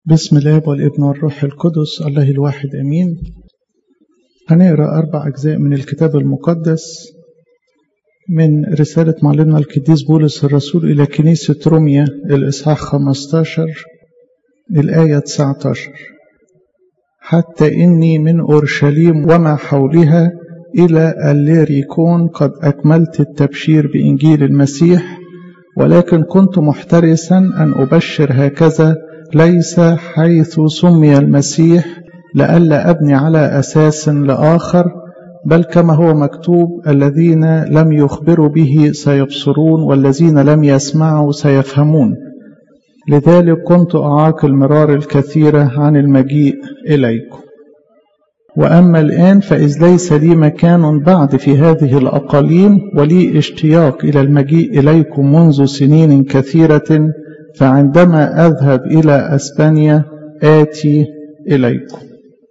بسم الله والابن والروح القدس الله الواحد امين هنقرا اربع اجزاء من الكتاب المقدس من رسالة معلمنا القديس بولس الرسول إلى كنيسة روميا الإصحاح 15 الآية 19 حتى إني من أورشليم وما حولها إلى الليريكون قد أكملت التبشير بإنجيل المسيح ولكن كنت محترسا أن أبشر هكذا ليس حيث سمي المسيح لئلا أبني على أساس لآخر بل كما هو مكتوب الذين لم يخبروا به سيبصرون والذين لم يسمعوا سيفهمون لذلك كنت أعاق المرار الكثيرة عن المجيء إليكم وأما الآن فإذ ليس لي مكان بعد في هذه الأقاليم ولي اشتياق إلى المجيء إليكم منذ سنين كثيرة فعندما أذهب إلى أسبانيا آتي إليكم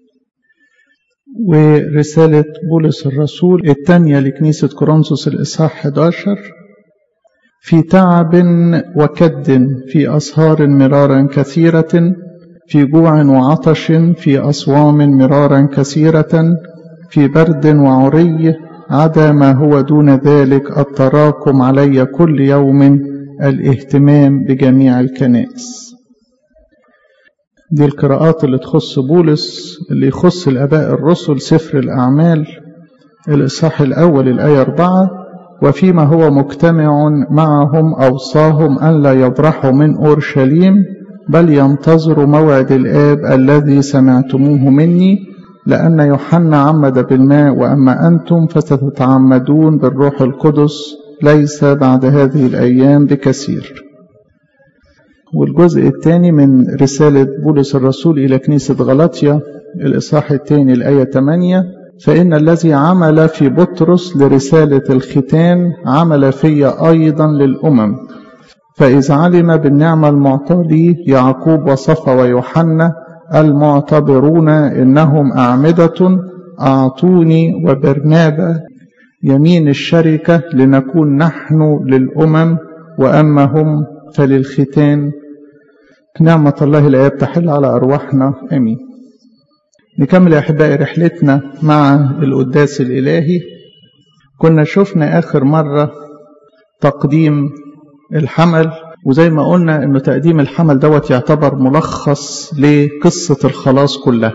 ورسالة بولس الرسول الثانية لكنيسة كورنثوس الإصحاح 11 في تعب وكد في أسهار مرارا كثيرة في جوع وعطش في أصوام مرارا كثيرة في برد وعري عدا ما هو دون ذلك التراكم علي كل يوم الاهتمام بجميع الكنائس دي القراءات اللي تخص بولس اللي يخص الآباء الرسل سفر الأعمال الإصحاح الأول الآية أربعة وفيما هو مجتمع معهم أوصاهم أن لا يبرحوا من أورشليم بل ينتظروا موعد الآب الذي سمعتموه مني لأن يوحنا عمد بالماء وأما أنتم فستتعمدون بالروح القدس ليس بعد هذه الأيام بكثير والجزء الثاني من رسالة بولس الرسول إلى كنيسة غلطية الإصحاح الثاني الآية 8 فإن الذي عمل في بطرس لرسالة الختان عمل في أيضا للأمم فإذ علم بالنعمة المعطاة لي يعقوب وصفا ويوحنا المعتبرون إنهم أعمدة أعطوني وبرنابا يمين الشركة لنكون نحن للأمم وأما هم فللختان نعمة الله الآب تحل على أرواحنا أمين نكمل يا أحبائي رحلتنا مع القداس الإلهي كنا شفنا آخر مرة تقديم الحمل وزي ما قلنا انه تقديم الحمل دوت يعتبر ملخص لقصة الخلاص كلها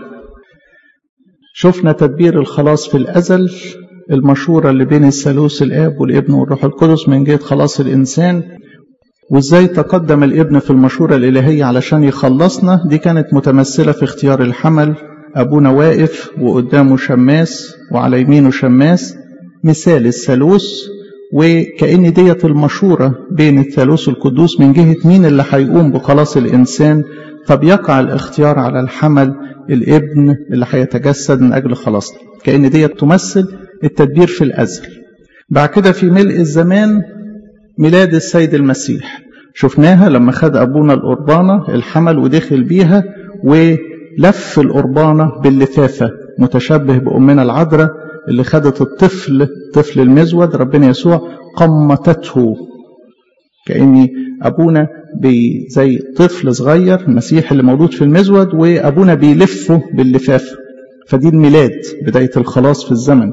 شفنا تدبير الخلاص في الأزل المشورة اللي بين الثالوث الآب والابن والروح القدس من جهة خلاص الإنسان وازاي تقدم الابن في المشورة الإلهية علشان يخلصنا دي كانت متمثلة في اختيار الحمل أبونا واقف وقدامه شماس وعلى يمينه شماس مثال الثالوث وكأن ديت المشورة بين الثالوث القدوس من جهة مين اللي هيقوم بخلاص الإنسان فبيقع الاختيار على الحمل الابن اللي هيتجسد من أجل خلاصنا كأن ديت تمثل التدبير في الأزل بعد كده في ملء الزمان ميلاد السيد المسيح شفناها لما خد أبونا القربانة الحمل ودخل بيها ولف القربانة باللفافة متشبه بأمنا العذراء اللي خدت الطفل طفل المزود ربنا يسوع قمتته كأني أبونا بي زي طفل صغير المسيح اللي موجود في المزود وأبونا بيلفه باللفافة فدي الميلاد بداية الخلاص في الزمن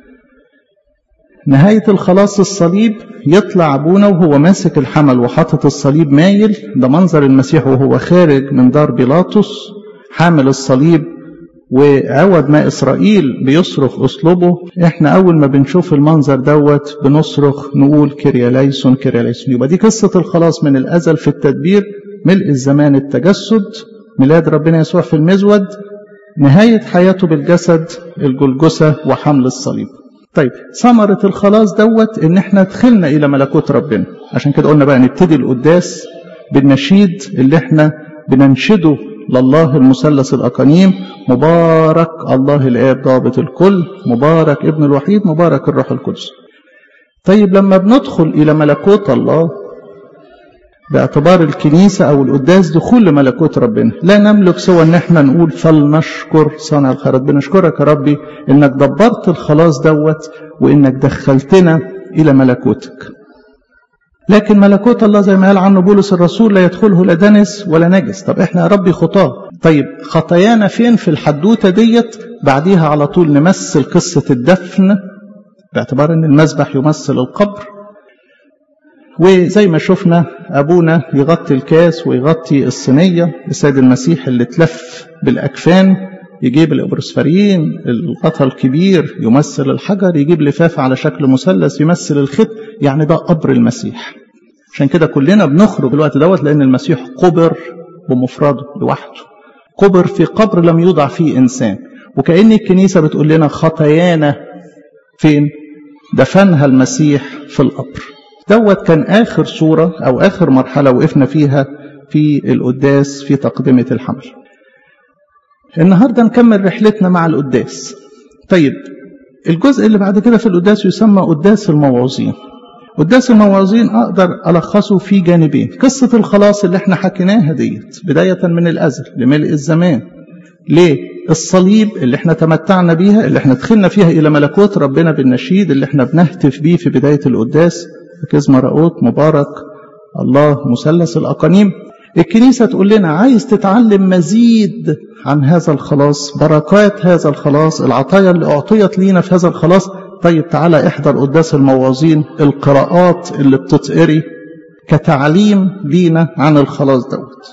نهاية الخلاص الصليب يطلع أبونا وهو ماسك الحمل وحاطط الصليب مايل ده منظر المسيح وهو خارج من دار بيلاطس حامل الصليب وعوض ما إسرائيل بيصرخ أسلوبه إحنا أول ما بنشوف المنظر دوت بنصرخ نقول كريا ليسون كريا ليسون يبقى دي قصة الخلاص من الأزل في التدبير ملء الزمان التجسد ميلاد ربنا يسوع في المزود نهاية حياته بالجسد الجلجسة وحمل الصليب طيب ثمرة الخلاص دوت إن إحنا دخلنا إلى ملكوت ربنا عشان كده قلنا بقى نبتدي القداس بالنشيد اللي إحنا بننشده لله المثلث الأقانيم مبارك الله الآب ضابط الكل مبارك ابن الوحيد مبارك الروح القدس طيب لما بندخل إلى ملكوت الله باعتبار الكنيسة أو القداس دخول لملكوت ربنا لا نملك سوى أن احنا نقول فلنشكر صانع الخيرات بنشكرك يا ربي إنك دبرت الخلاص دوت وإنك دخلتنا إلى ملكوتك لكن ملكوت الله زي ما قال عنه بولس الرسول لا يدخله لا دنس ولا نجس طب احنا يا ربي خطاه طيب خطايانا فين في الحدوته ديت بعديها على طول نمثل قصه الدفن باعتبار ان المذبح يمثل القبر وزي ما شفنا ابونا يغطي الكاس ويغطي الصينيه السيد المسيح اللي اتلف بالاكفان يجيب الابروسفرين الغطا الكبير يمثل الحجر يجيب لفافه على شكل مثلث يمثل الخط يعني ده قبر المسيح عشان كده كلنا بنخرج الوقت دوت لان المسيح قبر بمفرده لوحده قبر في قبر لم يوضع فيه انسان وكأن الكنيسه بتقول لنا خطايانا فين دفنها المسيح في القبر دوت كان آخر صورة أو آخر مرحلة وقفنا فيها في القداس في تقدمة الحمل النهاردة نكمل رحلتنا مع القداس طيب الجزء اللي بعد كده في القداس يسمى قداس الموعظين قداس الموعظين أقدر ألخصه في جانبين قصة الخلاص اللي احنا حكيناها ديت بداية من الأزل لملء الزمان ليه الصليب اللي احنا تمتعنا بيها اللي احنا دخلنا فيها إلى ملكوت ربنا بالنشيد اللي احنا بنهتف بيه في بداية القداس كزمة رؤوت مبارك الله مثلث الأقانيم الكنيسة تقول لنا عايز تتعلم مزيد عن هذا الخلاص بركات هذا الخلاص العطايا اللي أعطيت لينا في هذا الخلاص طيب تعالى احضر قداس الموعظين القراءات اللي بتتقري كتعليم لينا عن الخلاص دوت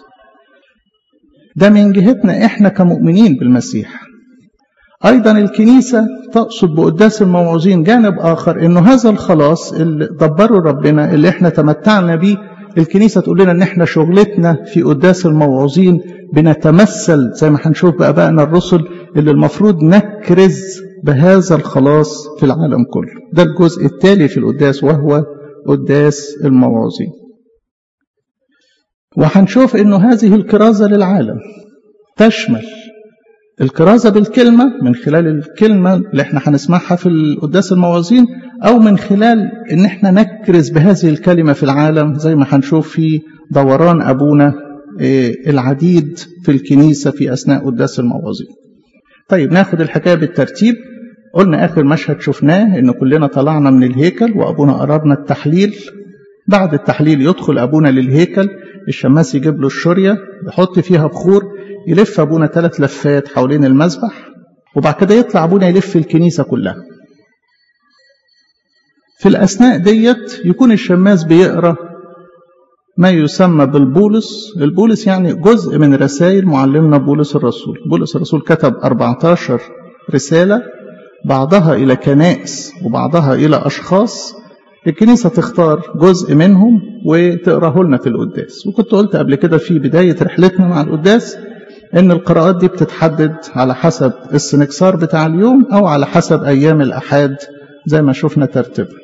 ده من جهتنا احنا كمؤمنين بالمسيح أيضا الكنيسة تقصد بقداس الموعظين جانب آخر إنه هذا الخلاص اللي دبره ربنا اللي إحنا تمتعنا بيه الكنيسة تقول لنا إن إحنا شغلتنا في قداس الموعظين بنتمثل زي ما هنشوف بآبائنا الرسل اللي المفروض نكرز بهذا الخلاص في العالم كله ده الجزء التالي في القداس وهو قداس الموعظين وهنشوف إنه هذه الكرازة للعالم تشمل الكرازة بالكلمة من خلال الكلمة اللي احنا هنسمعها في القداس الموازين أو من خلال إن احنا نكرز بهذه الكلمة في العالم زي ما هنشوف في دوران أبونا العديد في الكنيسة في أثناء قداس الموازين طيب ناخد الحكاية بالترتيب قلنا آخر مشهد شفناه إن كلنا طلعنا من الهيكل وأبونا قررنا التحليل بعد التحليل يدخل أبونا للهيكل الشماس يجيب له الشورية يحط فيها بخور يلف أبونا ثلاث لفات حوالين المذبح وبعد كده يطلع أبونا يلف الكنيسة كلها في الأثناء ديت يكون الشماس بيقرأ ما يسمى بالبولس البولس يعني جزء من رسائل معلمنا بولس الرسول بولس الرسول كتب 14 رسالة بعضها إلى كنائس وبعضها إلى أشخاص الكنيسة تختار جزء منهم وتقراه لنا في القداس وكنت قلت قبل كده في بداية رحلتنا مع القداس ان القراءات دي بتتحدد على حسب السنكسار بتاع اليوم او على حسب ايام الاحاد زي ما شفنا ترتيبها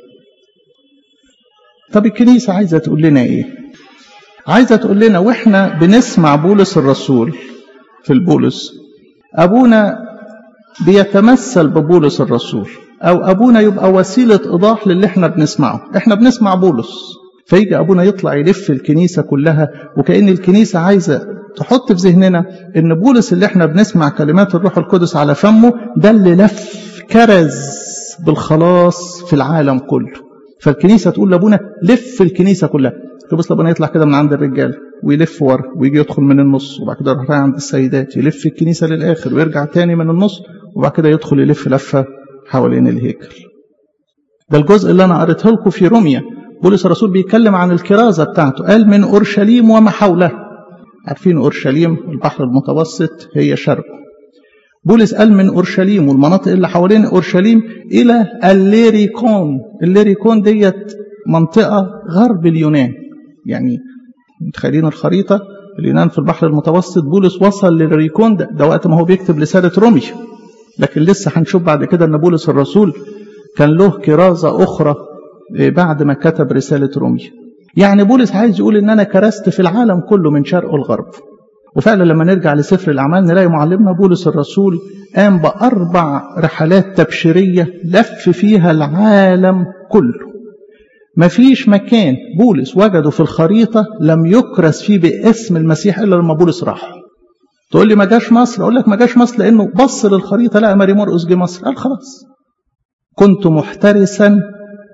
طب الكنيسة عايزة تقول لنا ايه عايزة تقول لنا واحنا بنسمع بولس الرسول في البولس ابونا بيتمثل ببولس الرسول او ابونا يبقى وسيلة ايضاح للي احنا بنسمعه احنا بنسمع بولس فيجي ابونا يطلع يلف الكنيسة كلها وكأن الكنيسة عايزة تحط في ذهننا ان بولس اللي احنا بنسمع كلمات الروح القدس على فمه ده اللي لف كرز بالخلاص في العالم كله فالكنيسه تقول لابونا لف الكنيسه كلها تبص لابونا يطلع كده من عند الرجال ويلف ورا ويجي يدخل من النص وبعد كده يروح عند السيدات يلف الكنيسه للاخر ويرجع تاني من النص وبعد كده يدخل يلف لفه حوالين الهيكل ده الجزء اللي انا قريته لكم في روميا بولس الرسول بيتكلم عن الكرازه بتاعته قال من اورشليم وما حولها عارفين أورشليم البحر المتوسط هي شرق بولس قال من أورشليم والمناطق اللي حوالين أورشليم إلى الليريكون الليريكون ديت منطقة غرب اليونان يعني متخيلين الخريطة اليونان في البحر المتوسط بولس وصل للريكون ده, ده وقت ما هو بيكتب رسالة رومي لكن لسه هنشوف بعد كده أن بولس الرسول كان له كرازة أخرى بعد ما كتب رسالة رومي يعني بولس عايز يقول ان انا كرست في العالم كله من شرق الغرب وفعلا لما نرجع لسفر الاعمال نلاقي معلمنا بولس الرسول قام باربع رحلات تبشيريه لف فيها العالم كله مفيش مكان بولس وجده في الخريطه لم يكرس فيه باسم المسيح الا لما بولس راح تقول لي ما جاش مصر اقول لك ما جاش مصر لانه بص للخريطه لقى ماري مرقس جه مصر قال خلاص كنت محترسا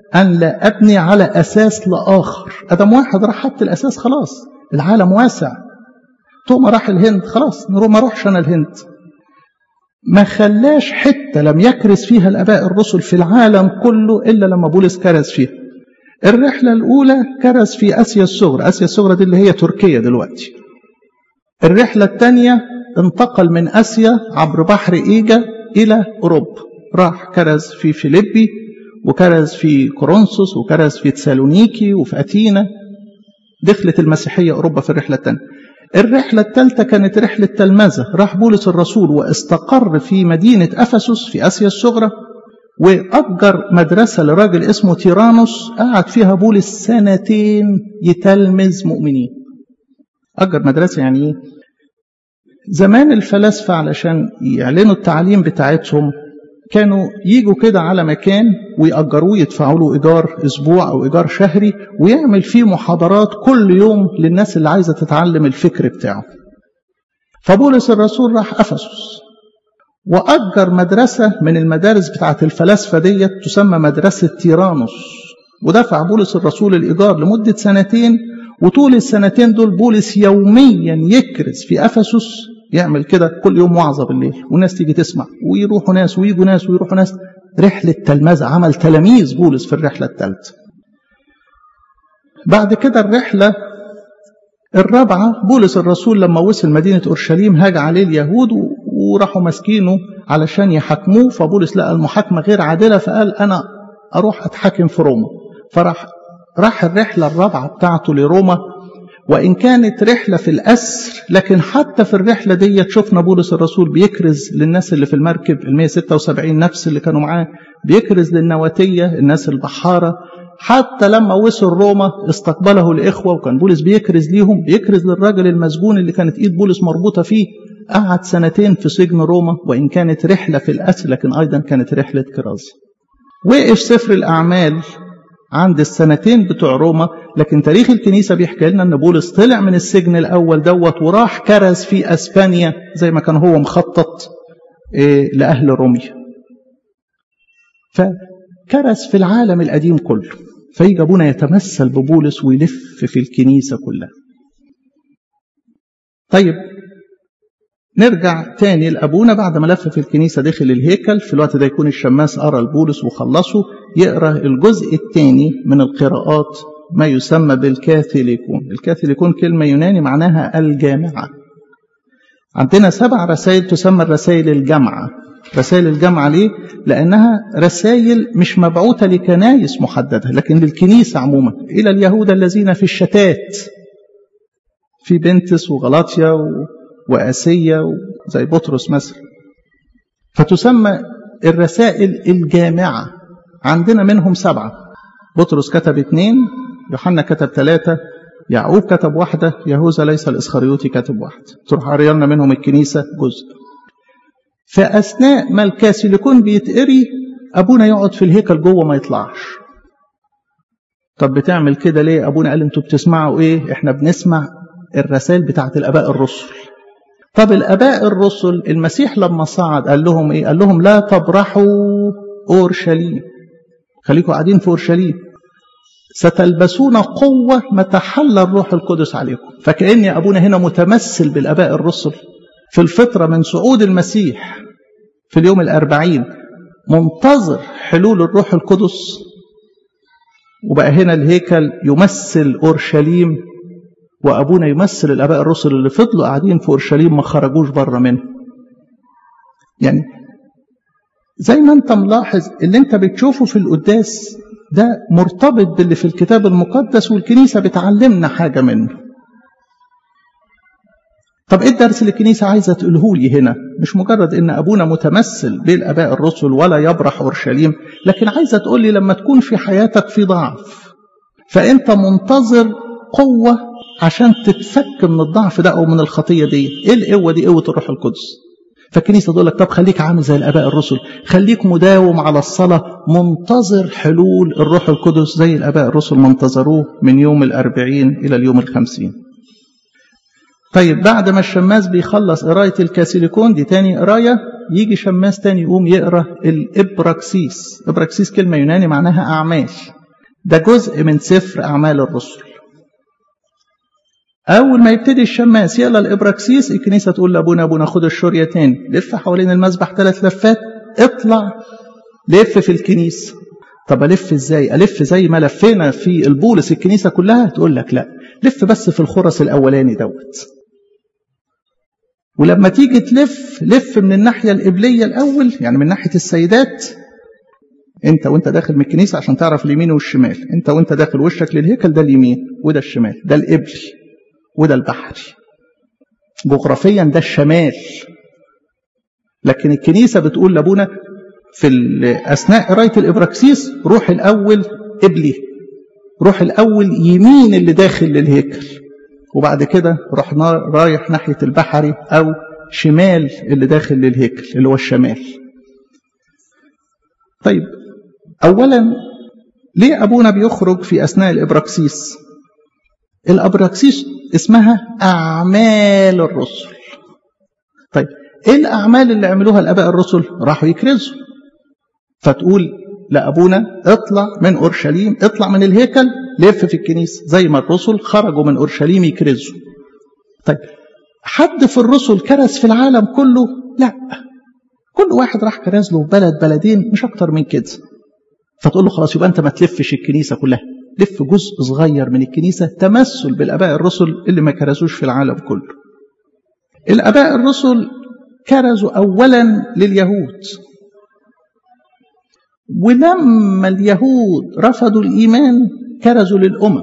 أن لا أبني على أساس لآخر أدم واحد راح حط الأساس خلاص العالم واسع توما راح الهند خلاص ما اروحش أنا الهند ما خلاش حتة لم يكرس فيها الآباء الرسل في العالم كله إلا لما بولس كرس فيها الرحلة الأولى كرس في آسيا الصغرى آسيا الصغرى دي اللي هي تركيا دلوقتي الرحلة الثانية انتقل من آسيا عبر بحر إيجا إلى أوروبا راح كرز في فيليبي وكرز في كورنثوس وكرز في تسالونيكي وفي أثينا دخلت المسيحية أوروبا في الرحلة الثانية الرحلة الثالثة كانت رحلة تلمذة راح بولس الرسول واستقر في مدينة أفسس في آسيا الصغرى وأجر مدرسة لراجل اسمه تيرانوس قعد فيها بولس سنتين يتلمذ مؤمنين أجر مدرسة يعني إيه؟ زمان الفلاسفة علشان يعلنوا التعليم بتاعتهم كانوا يجوا كده على مكان ويأجروه يدفعوا له إيجار أسبوع أو إيجار شهري ويعمل فيه محاضرات كل يوم للناس اللي عايزة تتعلم الفكر بتاعه فبولس الرسول راح أفسس وأجر مدرسة من المدارس بتاعة الفلاسفة ديت تسمى مدرسة تيرانوس ودفع بولس الرسول الإيجار لمدة سنتين وطول السنتين دول بولس يوميا يكرز في أفسس يعمل كده كل يوم وعظة بالليل والناس تيجي تسمع ويروحوا ناس ويجوا ناس ويروحوا ناس رحلة تلمذة عمل تلاميذ بولس في الرحلة الثالثة بعد كده الرحلة الرابعة بولس الرسول لما وصل مدينة أورشليم هاج عليه اليهود وراحوا ماسكينه علشان يحاكموه فبولس لقى المحاكمة غير عادلة فقال أنا أروح أتحاكم في روما فراح راح الرحلة الرابعة بتاعته لروما وإن كانت رحلة في الأسر لكن حتى في الرحلة دي شفنا بولس الرسول بيكرز للناس اللي في المركب ال 176 نفس اللي كانوا معاه بيكرز للنواتية الناس البحارة حتى لما وصل روما استقبله الإخوة وكان بولس بيكرز ليهم بيكرز للراجل المسجون اللي كانت إيد بولس مربوطة فيه قعد سنتين في سجن روما وإن كانت رحلة في الأسر لكن أيضا كانت رحلة كراز وقف سفر الأعمال عند السنتين بتوع روما لكن تاريخ الكنيسة بيحكي لنا أن بولس طلع من السجن الأول دوت وراح كرز في أسبانيا زي ما كان هو مخطط إيه لأهل روميا فكرز في العالم القديم كله فيجي أبونا يتمثل ببولس ويلف في الكنيسة كلها طيب نرجع تاني لأبونا بعد ما لف في الكنيسة داخل الهيكل في الوقت ده يكون الشماس قرا البولس وخلصه يقرا الجزء الثاني من القراءات ما يسمى بالكاثوليكون الكاثوليكون كلمة يوناني معناها الجامعة عندنا سبع رسائل تسمى الرسائل الجامعة رسائل الجامعة ليه؟ لأنها رسائل مش مبعوثة لكنايس محددة لكن للكنيسة عموما إلى اليهود الذين في الشتات في بنتس وغلاطيا و... وآسيا زي بطرس مثلا فتسمى الرسائل الجامعة عندنا منهم سبعة بطرس كتب اثنين يوحنا كتب ثلاثة يعقوب كتب واحدة يهوذا ليس الإسخريوطي كتب واحدة تروح عرينا منهم الكنيسة جزء فأثناء ما الكاسيليكون بيتقري أبونا يقعد في الهيكل جوه ما يطلعش طب بتعمل كده ليه أبونا قال انتوا بتسمعوا ايه احنا بنسمع الرسائل بتاعت الآباء الرسل طب الآباء الرسل المسيح لما صعد قال لهم إيه؟ قال لهم لا تبرحوا أورشليم خليكم قاعدين في أورشليم ستلبسون قوة متى حل الروح القدس عليكم فكأن أبونا هنا متمثل بالآباء الرسل في الفترة من صعود المسيح في اليوم الأربعين منتظر حلول الروح القدس وبقى هنا الهيكل يمثل أورشليم وأبونا يمثل الآباء الرسل اللي فضلوا قاعدين في أورشليم ما خرجوش بره منه يعني زي ما انت ملاحظ اللي انت بتشوفه في القداس ده مرتبط باللي في الكتاب المقدس والكنيسة بتعلمنا حاجة منه طب ايه الدرس اللي الكنيسة عايزة تقوله لي هنا مش مجرد ان ابونا متمثل بالاباء الرسل ولا يبرح اورشليم لكن عايزة تقول لي لما تكون في حياتك في ضعف فانت منتظر قوة عشان تتفك من الضعف ده او من الخطية دي ايه القوة دي قوة الروح القدس فالكنيسة تقول لك طب خليك عامل زي الآباء الرسل خليك مداوم على الصلاة منتظر حلول الروح القدس زي الآباء الرسل منتظروه من يوم الأربعين إلى اليوم الخمسين طيب بعد ما الشماس بيخلص قراية الكاسيليكون دي تاني قراية يجي شماس تاني يقوم يقرا الإبراكسيس إبراكسيس كلمة يوناني معناها أعمال ده جزء من سفر أعمال الرسل أول ما يبتدي الشماس يقلى الإبراكسيس الكنيسة تقول لأبونا أبونا خد الشورية تاني لف حوالين المسبح ثلاث لفات اطلع لف في الكنيسة طب ألف إزاي ألف زي ما لفينا في البولس الكنيسة كلها تقول لك لا لف بس في الخرس الأولاني دوت ولما تيجي تلف لف من الناحية القبلية الأول يعني من ناحية السيدات انت وانت داخل من الكنيسة عشان تعرف اليمين والشمال انت وانت داخل وشك للهيكل ده اليمين وده الشمال ده القبلي وده البحري جغرافيا ده الشمال لكن الكنيسة بتقول لابونا في أثناء قراية الإبراكسيس روح الأول قبلي روح الأول يمين اللي داخل للهيكل وبعد كده روح رايح ناحية البحري أو شمال اللي داخل للهيكل اللي هو الشمال طيب أولا ليه أبونا بيخرج في أثناء الإبراكسيس الأبراكسيس اسمها أعمال الرسل طيب إيه الأعمال اللي عملوها الآباء الرسل راحوا يكرزوا فتقول لأبونا اطلع من أورشليم اطلع من الهيكل لف في الكنيسة زي ما الرسل خرجوا من أورشليم يكرزوا طيب حد في الرسل كرز في العالم كله لا كل واحد راح كرز له بلد بلدين مش أكتر من كده فتقول له خلاص يبقى أنت ما تلفش الكنيسة كلها لف جزء صغير من الكنيسة تمثل بالآباء الرسل اللي ما كرزوش في العالم كله الآباء الرسل كرزوا أولا لليهود ولما اليهود رفضوا الإيمان كرزوا للأمم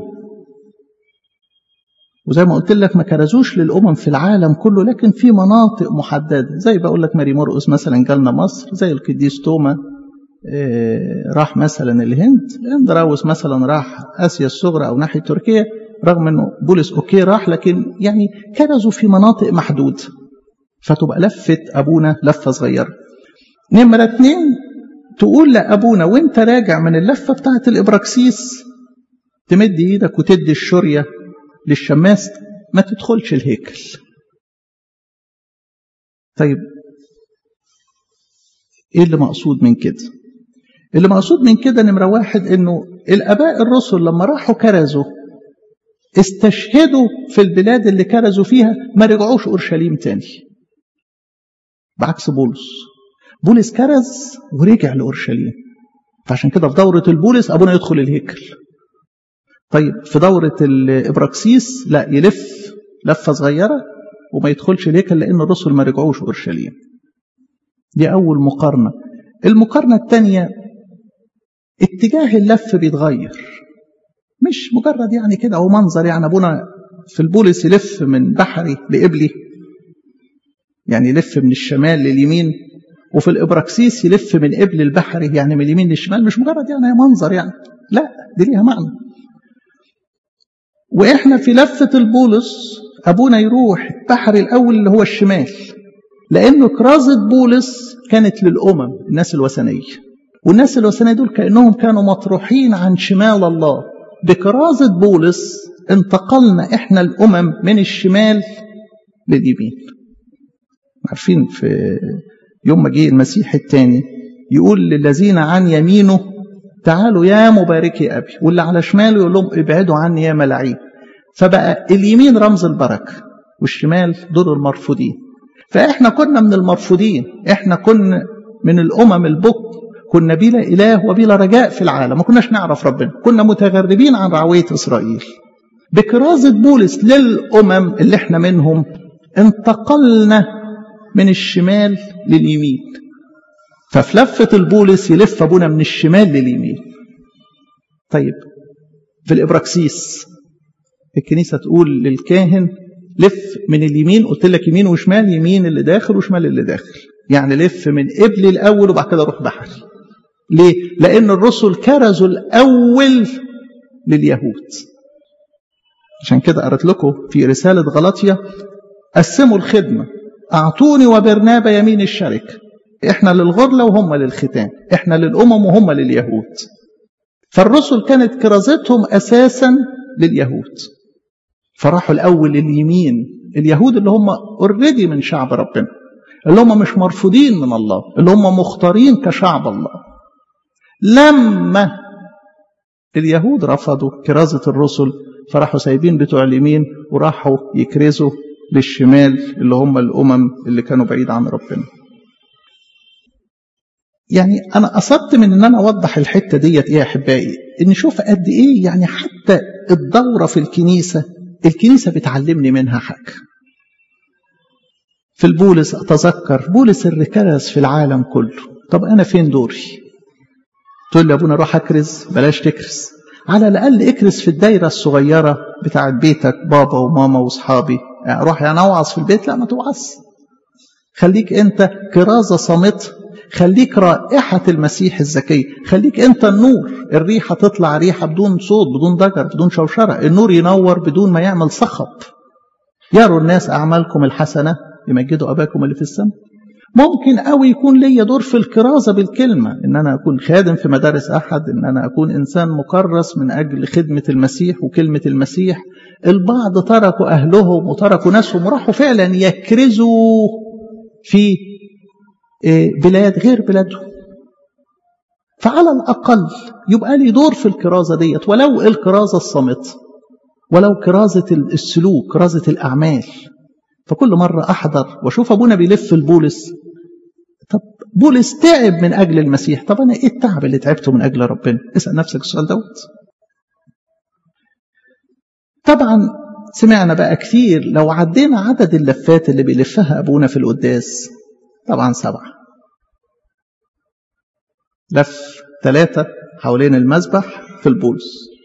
وزي ما قلت لك ما كرزوش للأمم في العالم كله لكن في مناطق محددة زي بقول لك ماري مرقس مثلا جالنا مصر زي القديس توما راح مثلا الهند اندراوس مثلا راح اسيا الصغرى او ناحيه تركيا رغم انه بولس اوكي راح لكن يعني كرزوا في مناطق محدوده فتبقى لفه ابونا لفه صغيره نمره اتنين تقول لابونا وانت راجع من اللفه بتاعه الابراكسيس تمد ايدك وتدي الشوريه للشماس ما تدخلش الهيكل طيب ايه اللي مقصود من كده اللي مقصود من كده نمرة واحد انه الاباء الرسل لما راحوا كرزوا استشهدوا في البلاد اللي كرزوا فيها ما رجعوش اورشليم تاني بعكس بولس بولس كرز ورجع لاورشليم فعشان كده في دورة البولس ابونا يدخل الهيكل طيب في دورة الابراكسيس لا يلف لفة صغيرة وما يدخلش الهيكل لان الرسل ما رجعوش اورشليم دي اول مقارنة المقارنة الثانية اتجاه اللف بيتغير مش مجرد يعني كده هو منظر يعني ابونا في البولس يلف من بحري لقبلي يعني يلف من الشمال لليمين وفي الابراكسيس يلف من قبل البحري يعني من اليمين للشمال مش مجرد يعني منظر يعني لا دي ليها معنى واحنا في لفه البولس ابونا يروح البحر الاول اللي هو الشمال لانه كرازه بولس كانت للامم الناس الوثنيه والناس الوثنيه دول كانهم كانوا مطروحين عن شمال الله بكرازه بولس انتقلنا احنا الامم من الشمال لليمين عارفين في يوم ما جه المسيح الثاني يقول للذين عن يمينه تعالوا يا مباركي ابي واللي على شماله يقول لهم ابعدوا عني يا ملاعين فبقى اليمين رمز البركه والشمال دول المرفوضين فاحنا كنا من المرفوضين احنا كنا من الامم البك كنا بلا اله وبلا رجاء في العالم ما كناش نعرف ربنا كنا متغربين عن رعويه اسرائيل بكرازه بولس للامم اللي احنا منهم انتقلنا من الشمال لليمين ففي لفه البولس يلف ابونا من الشمال لليمين طيب في الابراكسيس الكنيسه تقول للكاهن لف من اليمين قلت لك يمين وشمال يمين اللي داخل وشمال اللي داخل يعني لف من قبل الاول وبعد كده روح بحري ليه لان الرسل كرزوا الاول لليهود عشان كده قرأت لكم في رسالة غلطية قسموا الخدمة أعطوني وبرنابا يمين الشركة إحنا للغرلة وهم للختان إحنا للأمم وهم لليهود فالرسل كانت كرازتهم أساسا لليهود فراحوا الأول لليمين اليهود اللي هم اوريدي من شعب ربنا اللي هم مش مرفوضين من الله اللي هم مختارين كشعب الله لما اليهود رفضوا كرازة الرسل فراحوا سايبين بتوع اليمين وراحوا يكرزوا للشمال اللي هم الأمم اللي كانوا بعيد عن ربنا يعني أنا قصدت من إن أنا أوضح الحتة ديت إيه يا أحبائي إن شوف قد إيه يعني حتى الدورة في الكنيسة الكنيسة بتعلمني منها حاجة في البولس أتذكر بولس اللي كرز في العالم كله طب أنا فين دوري تقول لي أبونا روح أكرز بلاش تكرز على الأقل اكرز في الدايرة الصغيرة بتاعت بيتك بابا وماما وصحابي يعني روح يعني أوعظ في البيت لا ما توعظ خليك أنت كرازة صامتة خليك رائحة المسيح الزكية خليك أنت النور الريحة تطلع ريحة بدون صوت بدون ضجر بدون شوشرة النور ينور بدون ما يعمل صخب يروا الناس أعمالكم الحسنة يمجدوا أباكم اللي في السماء ممكن قوي يكون ليا دور في الكرازة بالكلمة إن أنا أكون خادم في مدارس أحد إن أنا أكون إنسان مكرس من أجل خدمة المسيح وكلمة المسيح البعض تركوا أهلهم وتركوا ناسهم وراحوا فعلا يكرزوا في بلاد غير بلادهم فعلى الأقل يبقى لي دور في الكرازة ديت ولو الكرازة الصامتة ولو كرازة السلوك كرازة الأعمال فكل مرة أحضر وأشوف أبونا بيلف البولس طب بولس تعب من أجل المسيح طب أنا إيه التعب اللي تعبته من أجل ربنا اسأل نفسك السؤال دوت طبعا سمعنا بقى كتير لو عدينا عدد اللفات اللي بيلفها أبونا في القداس طبعا سبعة لف ثلاثة حوالين المذبح في البولس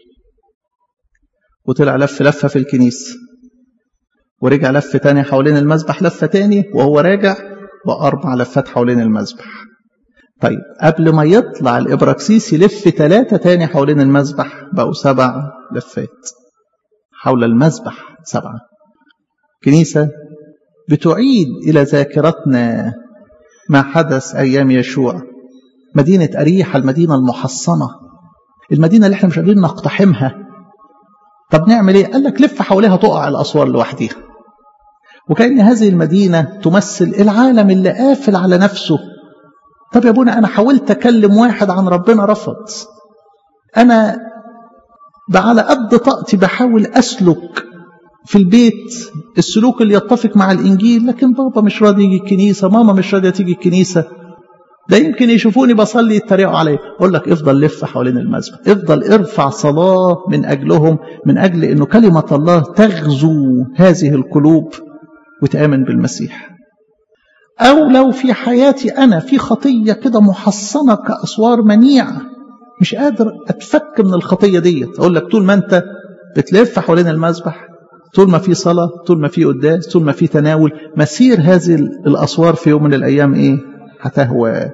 وطلع لف لفة في الكنيسة ورجع لف تاني حوالين المذبح لفة تاني وهو راجع بأربع لفات حوالين المذبح طيب قبل ما يطلع الإبراكسيس يلف ثلاثة تاني حوالين المذبح بقوا سبع لفات حول المذبح سبعة كنيسة بتعيد إلى ذاكرتنا ما حدث أيام يشوع مدينة أريحة المدينة المحصنة المدينة اللي احنا مش قادرين نقتحمها طب نعمل ايه؟ قال لك لف حواليها تقع الأسوار لوحديها وكأن هذه المدينة تمثل العالم اللي قافل على نفسه طب يا ابونا أنا حاولت أكلم واحد عن ربنا رفض أنا على قد طاقتي بحاول أسلك في البيت السلوك اللي يتفق مع الإنجيل لكن بابا مش راضي يجي الكنيسة ماما مش راضية تيجي الكنيسة ده يمكن يشوفوني بصلي يتريقوا عليا اقول لك افضل لف حوالين المسبح افضل ارفع صلاة من أجلهم من أجل أنه كلمة الله تغزو هذه القلوب وتآمن بالمسيح أو لو في حياتي أنا في خطية كده محصنة كأسوار منيعة مش قادر أتفك من الخطية ديت أقول لك طول ما أنت بتلف حوالين المسبح طول ما في صلاة طول ما في قداس طول ما في تناول مسير هذه الأسوار في يوم من الأيام إيه هتهوى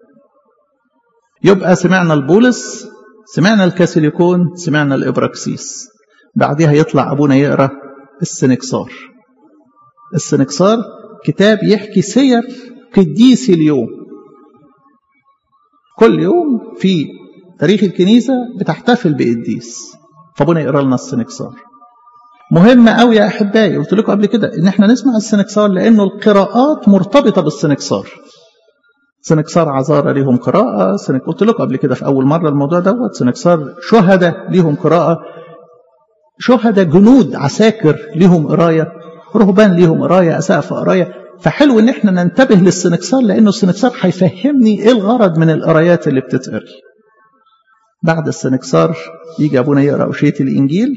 يبقى سمعنا البولس سمعنا الكاسيليكون سمعنا الإبراكسيس بعدها يطلع أبونا يقرأ السنكسار السنكسار كتاب يحكي سير قديسي اليوم كل يوم في تاريخ الكنيسة بتحتفل بقديس فابونا يقرأ لنا السنكسار مهم قوي يا احبائي قلت لكم قبل كده ان احنا نسمع السنكسار لانه القراءات مرتبطه بالسنكسار سنكسار عذارى ليهم قراءة سنك... قلت لكم قبل كده في أول مرة الموضوع دوت سنكسار شهداء ليهم قراءة شهداء جنود عساكر ليهم قراية رهبان ليهم قراية أسقف قراية فحلو إن احنا ننتبه للسنكسار لأنه السنكسار هيفهمني إيه الغرض من القرايات اللي بتتقري بعد السنكسار يجي أبونا يقرأ أشية الإنجيل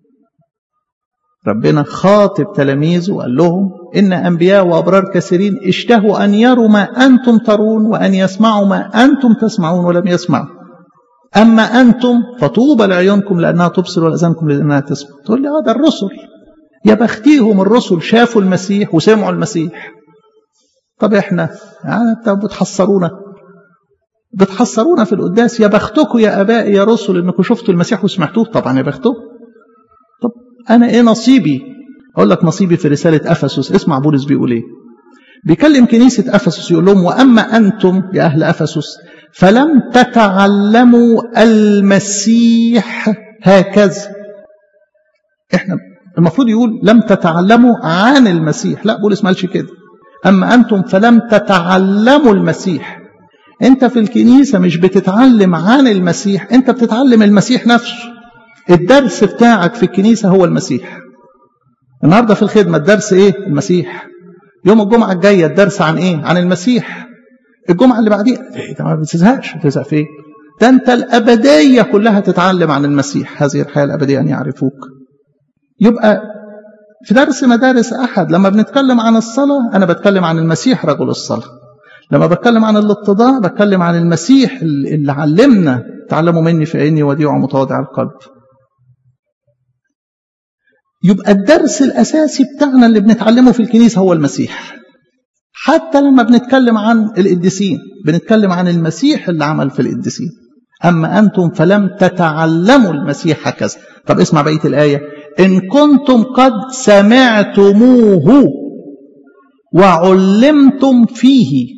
ربنا خاطب تلاميذه وقال لهم إن أنبياء وأبرار كثيرين اشتهوا أن يروا ما أنتم ترون وأن يسمعوا ما أنتم تسمعون ولم يسمعوا أما أنتم فطوبى لعيونكم لأنها تبصر ولأذانكم لأنها تسمع تقول لي هذا الرسل يا بختيهم الرسل شافوا المسيح وسمعوا المسيح طب احنا يعني بتحصرونا بتحصرونا في القداس يا بختكم يا ابائي يا رسل انكم شفتوا المسيح وسمعتوه طبعا يا بختكم طب انا ايه نصيبي اقول لك نصيبي في رساله افسس اسمع بولس بيقول ايه بيكلم كنيسه افسس يقول لهم واما انتم يا اهل افسس فلم تتعلموا المسيح هكذا احنا المفروض يقول لم تتعلموا عن المسيح لا بولس ما قالش كده اما انتم فلم تتعلموا المسيح انت في الكنيسة مش بتتعلم عن المسيح انت بتتعلم المسيح نفسه الدرس بتاعك في الكنيسة هو المسيح النهاردة في الخدمة الدرس ايه المسيح يوم الجمعة الجاية الدرس عن ايه عن المسيح الجمعة اللي بعديها إيه ده ما بتزهقش بتزهق في ايه ده انت الأبدية كلها تتعلم عن المسيح هذه الحياة الأبدية أن يعرفوك يبقى في درس مدارس أحد لما بنتكلم عن الصلاة أنا بتكلم عن المسيح رجل الصلاة لما بتكلم عن الاتضاع بتكلم عن المسيح اللي علمنا تعلموا مني فإني وديع ومتواضع القلب يبقى الدرس الأساسي بتاعنا اللي بنتعلمه في الكنيسة هو المسيح حتى لما بنتكلم عن القديسين بنتكلم عن المسيح اللي عمل في القديسين أما أنتم فلم تتعلموا المسيح هكذا طب اسمع بقية الآية إن كنتم قد سمعتموه وعلمتم فيه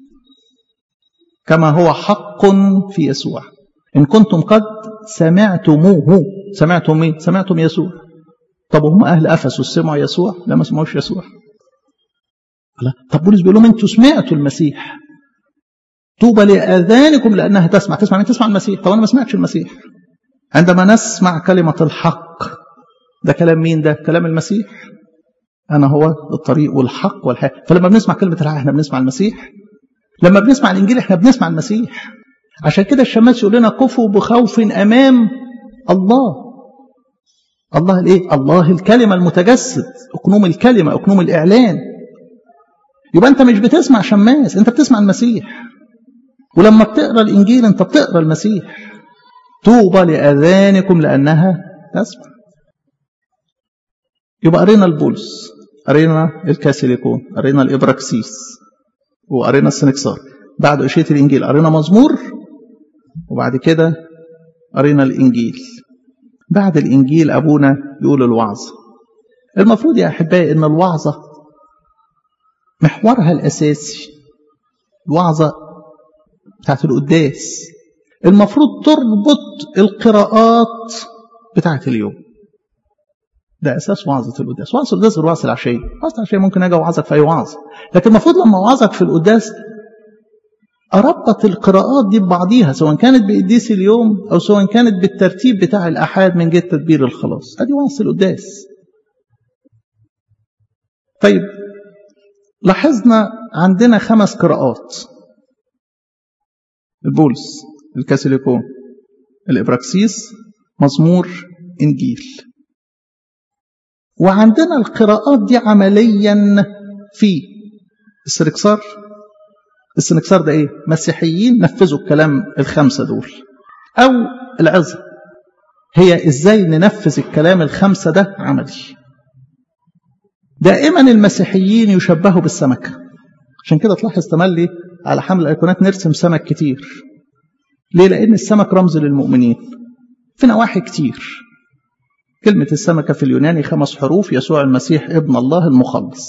كما هو حق في يسوع إن كنتم قد سمعتموه سمعتم مين؟ سمعتم يسوع طب هم أهل أفسس سمعوا يسوع؟ لا ما سمعوش يسوع لا طب بولس بيقول لهم أنتوا سمعتوا المسيح طوبى لآذانكم لأنها تسمع تسمع مين تسمع المسيح طب أنا ما سمعتش المسيح عندما نسمع كلمة الحق ده كلام مين ده كلام المسيح أنا هو الطريق والحق والحياة فلما بنسمع كلمة الحق احنا بنسمع المسيح لما بنسمع الإنجيل احنا بنسمع المسيح عشان كده الشماس يقول لنا كفوا بخوف أمام الله الله الايه الله الكلمة المتجسد أقنوم الكلمة أقنوم الإعلان يبقى أنت مش بتسمع شماس أنت بتسمع المسيح ولما بتقرأ الإنجيل أنت بتقرأ المسيح طوبى لأذانكم لأنها تسمع يبقى قرينا البولس قرينا الكاسيليكون قرينا الإبراكسيس وقرينا السنكسار بعد أشية الإنجيل قرينا مزمور وبعد كده قرينا الإنجيل بعد الإنجيل أبونا يقول الوعظة المفروض يا أحبائي أن الوعظة محورها الأساسي الوعظة بتاعت القداس المفروض تربط القراءات بتاعت اليوم ده اساس وعظه القداس وعظه القداس غير وعظه العشيه وعظه العشيه ممكن اجي اوعظك في اي وعظ لكن المفروض لما اوعظك في القداس اربط القراءات دي ببعضيها سواء كانت بقديس اليوم او سواء كانت بالترتيب بتاع الاحاد من جهه تدبير الخلاص ادي وعظه القداس طيب لاحظنا عندنا خمس قراءات البولس الكاسيليكون الإبراكسيس مزمور إنجيل وعندنا القراءات دي عمليا في السنكسار السنكسار ده ايه مسيحيين نفذوا الكلام الخمسة دول أو العظة هي ازاي ننفذ الكلام الخمسة ده عملي دائما المسيحيين يشبهوا بالسمكة عشان كده تلاحظ تملي على حمل الايقونات نرسم سمك كتير ليه لان السمك رمز للمؤمنين في نواحي كتير كلمة السمكة في اليوناني خمس حروف يسوع المسيح ابن الله المخلص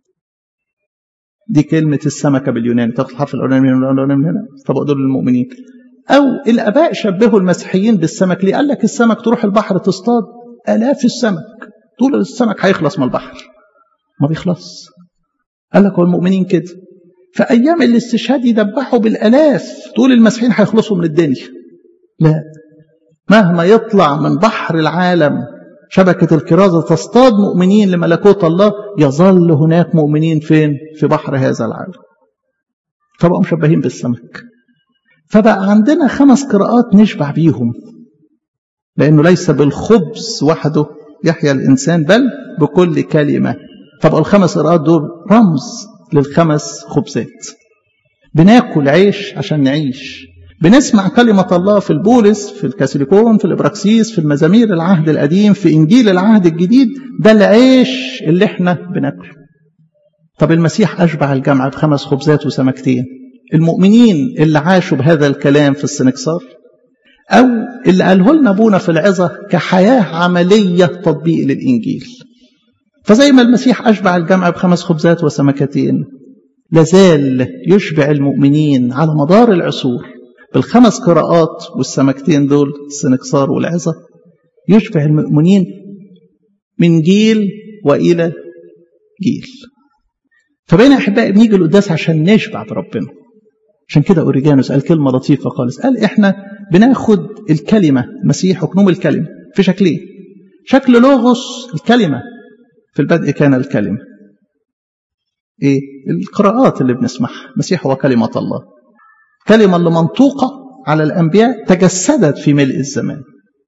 دي كلمة السمكة باليوناني تاخد الحرف الأولاني من هنا طب دول المؤمنين أو الآباء شبهوا المسيحيين بالسمك ليه قال لك السمك تروح البحر تصطاد آلاف السمك طول السمك هيخلص من البحر ما بيخلص قال لك هو المؤمنين كده في أيام الاستشهاد يدبحوا بالآلاف طول المسيحيين هيخلصوا من الدنيا لا مهما يطلع من بحر العالم شبكة الكرازة تصطاد مؤمنين لملكوت الله يظل هناك مؤمنين فين في بحر هذا العالم فبقوا مشبهين بالسمك فبقى عندنا خمس قراءات نشبع بيهم لأنه ليس بالخبز وحده يحيا الإنسان بل بكل كلمة فبقوا الخمس قراءات دول رمز للخمس خبزات بناكل عيش عشان نعيش بنسمع كلمة الله في البولس في الكاثوليكون في الإبراكسيس في المزامير العهد القديم في إنجيل العهد الجديد ده العيش اللي احنا بناكله طب المسيح أشبع الجمع بخمس خبزات وسمكتين المؤمنين اللي عاشوا بهذا الكلام في السنكسار أو اللي قاله لنا أبونا في العظة كحياة عملية تطبيق للإنجيل فزي ما المسيح أشبع الجمع بخمس خبزات وسمكتين لازال يشبع المؤمنين على مدار العصور بالخمس قراءات والسمكتين دول السنكسار والعظة يشبع المؤمنين من جيل وإلى جيل فبين أحبائي بنيجي القداس عشان نشبع بربنا عشان كده اوريجانوس قال كلمه لطيفه خالص قال احنا بناخد الكلمه المسيح حكم الكلمه في شكلين شكل لوغوس الكلمه في البدء كان الكلمه ايه القراءات اللي بنسمعها المسيح هو كلمه الله كلمه اللي منطوقه على الانبياء تجسدت في ملء الزمان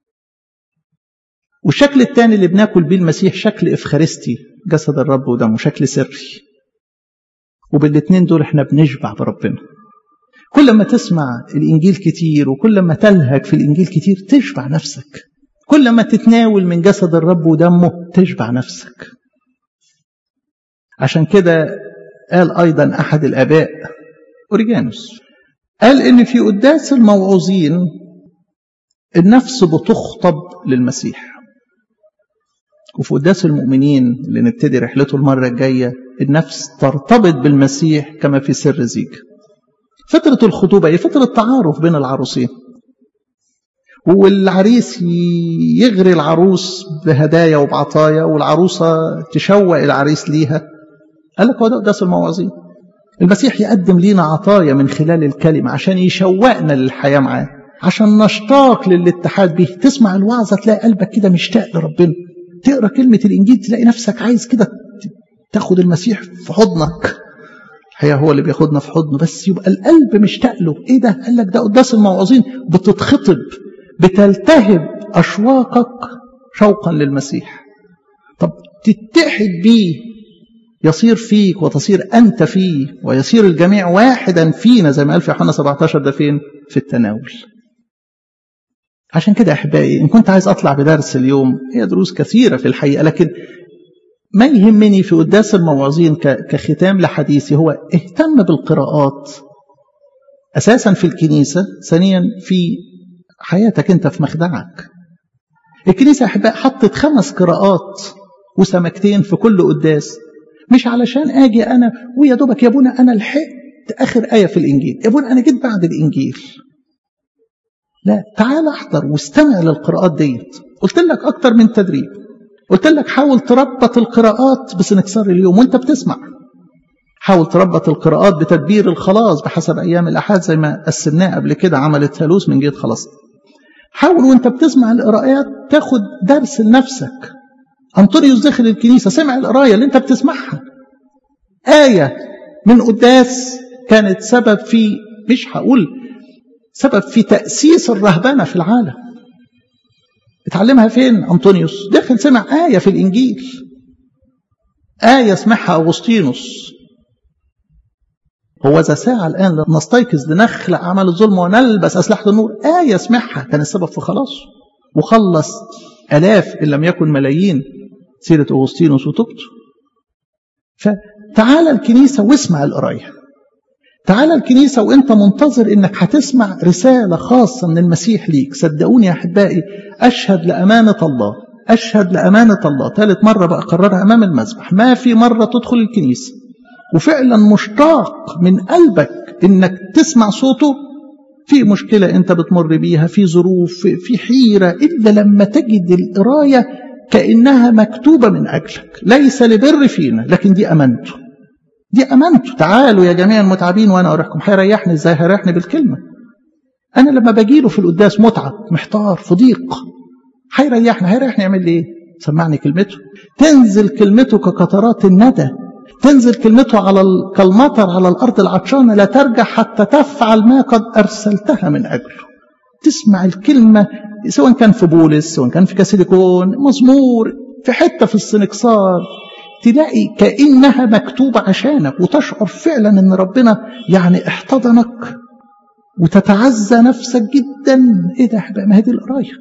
والشكل الثاني اللي بناكل بيه المسيح شكل افخارستي جسد الرب ودمه شكل سري وبالاثنين دول احنا بنشبع بربنا كل ما تسمع الانجيل كتير وكل ما تلهج في الانجيل كتير تشبع نفسك كل ما تتناول من جسد الرب ودمه تشبع نفسك عشان كده قال ايضا احد الاباء اوريجانوس قال ان في قداس الموعوظين النفس بتخطب للمسيح وفي قداس المؤمنين اللي نبتدي رحلته المرة الجاية النفس ترتبط بالمسيح كما في سر زيج فترة الخطوبة هي فترة تعارف بين العروسين والعريس يغري العروس بهدايا وبعطايا والعروسة تشوق العريس ليها قال لك هو ده قداس المواعظين المسيح يقدم لينا عطايا من خلال الكلمة عشان يشوقنا للحياة معاه عشان نشتاق للاتحاد به تسمع الوعظة تلاقي قلبك كده مشتاق لربنا تقرا كلمة الإنجيل تلاقي نفسك عايز كده تاخد المسيح في حضنك الحقيقة هو اللي بياخدنا في حضنه بس يبقى القلب مشتاق له ايه ده قال لك ده قداس الموعظين بتتخطب بتلتهب أشواقك شوقا للمسيح طب تتحد بيه يصير فيك وتصير أنت فيه ويصير الجميع واحدا فينا زي ما قال في يوحنا 17 ده فين في التناول عشان كده أحبائي إن كنت عايز أطلع بدرس اليوم هي دروس كثيرة في الحقيقة لكن ما يهمني في قداس المواعظين كختام لحديثي هو اهتم بالقراءات أساسا في الكنيسة ثانيا في حياتك أنت في مخدعك الكنيسة أحباء حطت خمس قراءات وسمكتين في كل قداس مش علشان أجي أنا ويا دوبك يا ابونا أنا لحقت آخر آية في الإنجيل يا ابونا أنا جيت بعد الإنجيل لا تعال احضر واستمع للقراءات ديت قلت لك أكتر من تدريب قلت لك حاول تربط القراءات بسنكسار اليوم وانت بتسمع حاول تربط القراءات بتدبير الخلاص بحسب أيام الأحد زي ما قسمناه قبل كده عملت ثالوث من جهة خلاص حاول وانت بتسمع القراءات تاخد درس لنفسك أنطونيوس داخل الكنيسة سمع القراية اللي انت بتسمعها آية من قداس كانت سبب في مش هقول سبب في تأسيس الرهبنة في العالم اتعلمها فين أنطونيوس داخل سمع آية في الإنجيل آية سمعها أغسطينوس هو ذا ساعة الآن نستيقظ لنخلق أعمال الظلم ونلبس أسلحة النور آية سمعها كان السبب في خلاصه وخلص ألاف إن لم يكن ملايين سيرة أغسطينوس وتوبته فتعال الكنيسة واسمع القراية تعال الكنيسة وانت منتظر انك هتسمع رسالة خاصة من المسيح ليك صدقوني يا أحبائي أشهد لأمانة الله أشهد لأمانة الله ثالث مرة بقى أقررها أمام المذبح ما في مرة تدخل الكنيسة وفعلا مشتاق من قلبك انك تسمع صوته في مشكلة انت بتمر بيها في ظروف في حيرة إلا لما تجد القراية كأنها مكتوبة من أجلك ليس لبر فينا لكن دي أمانته دي أمانته تعالوا يا جميع المتعبين وأنا أريحكم هيريحني إزاي هيريحني بالكلمة أنا لما باجي له في القداس متعب محتار في ضيق هيريحني هيريحني يعمل لي إيه سمعني كلمته تنزل كلمته كقطرات الندى تنزل كلمته على كالمطر على الأرض العطشانة لا ترجع حتى تفعل ما قد أرسلتها من أجله تسمع الكلمة سواء كان في بولس سواء كان في كاسيليكون مزمور في حتة في السنكسار تلاقي كأنها مكتوبة عشانك وتشعر فعلا ان ربنا يعني احتضنك وتتعزى نفسك جدا ايه ده ما هي دي القرايه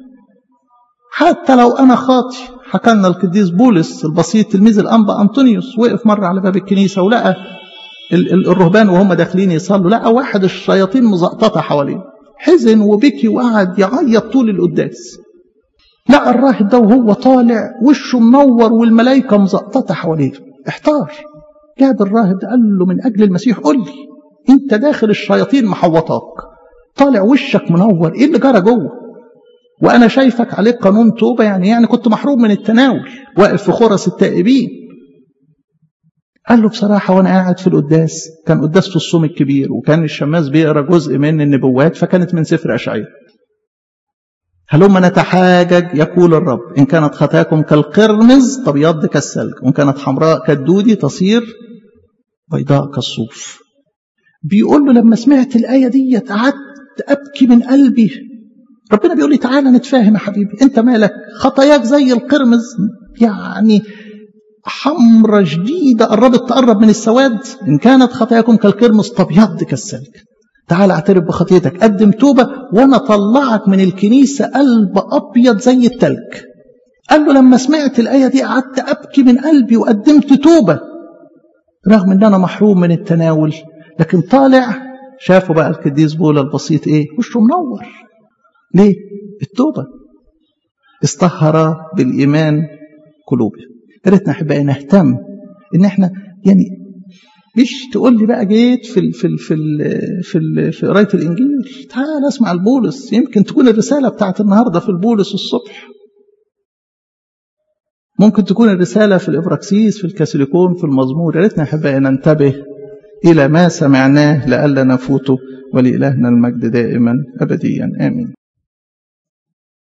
حتى لو انا خاطي حكى لنا القديس بولس البسيط تلميذ الانبا انطونيوس وقف مره على باب الكنيسه ولقى الرهبان وهم داخلين يصلوا لقى واحد الشياطين مزقططه حواليه حزن وبكي وقعد يعيط طول القداس لقى الراهب ده وهو طالع وشه منور والملائكه مزقططه حواليه احتار جاب الراهب ده قال له من اجل المسيح قول لي انت داخل الشياطين محوطاك طالع وشك منور ايه اللي جرى جوه وانا شايفك عليك قانون توبه يعني يعني كنت محروم من التناول واقف في خرس التائبين قال له بصراحة وأنا قاعد في القداس كان قداس في الصوم الكبير وكان الشماس بيقرأ جزء من النبوات فكانت من سفر أشعياء هلما نتحاجج يقول الرب إن كانت خطاياكم كالقرمز تبيض كالثلج وإن كانت حمراء كالدودي تصير بيضاء كالصوف بيقول له لما سمعت الآية دي قعدت أبكي من قلبي ربنا بيقول لي تعالى نتفاهم يا حبيبي أنت مالك خطاياك زي القرمز يعني حمرة جديدة قربت تقرب من السواد إن كانت خطاياكم كالقرمز تبيض كالثلج تعال اعترف بخطيتك قدم توبة وانا طلعك من الكنيسة قلب ابيض زي التلج قال له لما سمعت الآية دي قعدت أبكي من قلبي وقدمت توبة رغم ان انا محروم من التناول لكن طالع شافوا بقى القديس بولا البسيط ايه وشه منور ليه التوبة استهر بالإيمان قلوبه يا ريتنا احبائي نهتم ان احنا يعني مش تقول لي بقى جيت في ال في ال في ال في, ال في قرايه الانجيل تعال اسمع البولس يمكن تكون الرساله بتاعت النهارده في البولس الصبح ممكن تكون الرساله في الافراكسيس في الكاثوليكون في المزمور يا ريتنا احبائي ننتبه الى ما سمعناه لئلا نفوته ولالهنا المجد دائما ابديا امين